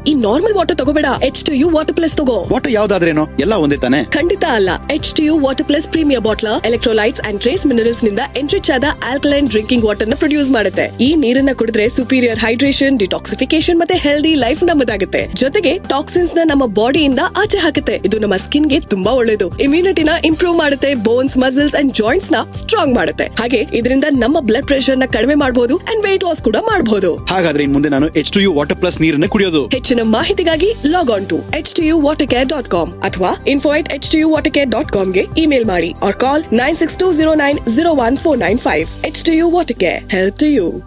ಈ normal water ತಗೋಬೇಡ H two U water plus ತಗೋ ವಾಟರ್ ಯಾವ್ದಾದ್ರೇನು ಎಲ್ಲ ಒಂದೇ ತಾನೆ ಖಂಡಿತ ಅಲ್ಲ H two U water plus premier bottle electrolytes and trace minerals ನಿಂದ ಎನ್ರಿಚ್ ಆದ ಆಲ್ಕಲೈನ್ ಡ್ರಿಂಕಿಂಗ್ ವಾಟರ್ ನ ಪ್ರೊಡ್ಯೂಸ್ ಮಾಡುತ್ತೆ ಈ ನೀರನ್ನ ಕುಡಿದ್ರೆ ಸುಪೀರಿಯರ್ ಹೈಡ್ರೇಷನ್ ಡಿಟಾಕ್ಸಿಫಿಕೇಶನ್ ಮತ್ತೆ ಹೆಲ್ದಿ ಲೈಫ್ ನಮ್ಮದಾಗುತ್ತೆ ಜೊತೆಗೆ ಟಾಕ್ಸಿನ್ಸ್ ನ ನಮ್ಮ ಬಾಡಿಯಿಂದ ಆಚೆ ಹಾಕುತ್ತೆ ಇದು ನಮ್ಮ ಸ್ಕಿನ್ ಗೆ ತುಂಬಾ ಒಳ್ಳೇದು ಇಮ್ಯುನಿಟಿನ ಇಂಪ್ರೂವ್ ಮಾಡುತ್ತೆ ಬೋನ್ಸ್ ಮಸಲ್ಸ್ ಅಂಡ್ ಜಾಯಿಂಟ್ಸ್ ನ ಸ್ಟ್ರಾಂಗ್ ಮಾಡುತ್ತೆ ಹಾಗೆ ಇದರಿಂದ ನಮ್ಮ ಬ್ಲಡ್ ಪ್ರೆಷರ್ ನ ಕಡಿಮೆ ಮಾಡಬಹುದು ಅಂಡ್ ವೇಟ್ ಲಾಸ್ ಕೂಡ ಮಾಡಬಹುದು ಹಾಗಾದ್ರೆ ಇನ್ ಮುಂದೆ ನಾನು H two U water plus ನೀರನ್ನ ಕುಡಿಯೋದು ಹೆಚ್ಚಿನ ಮಾಹಿತಿಗಾಗಿ log on to H T U water care dot com ಅಥವಾ info at H T U water care dot ಕಾಮ್ಗೆ ಇಮೇಲ್ ಮಾಡಿ or call nine six two zero nine zero one four nine five H T U water care health to you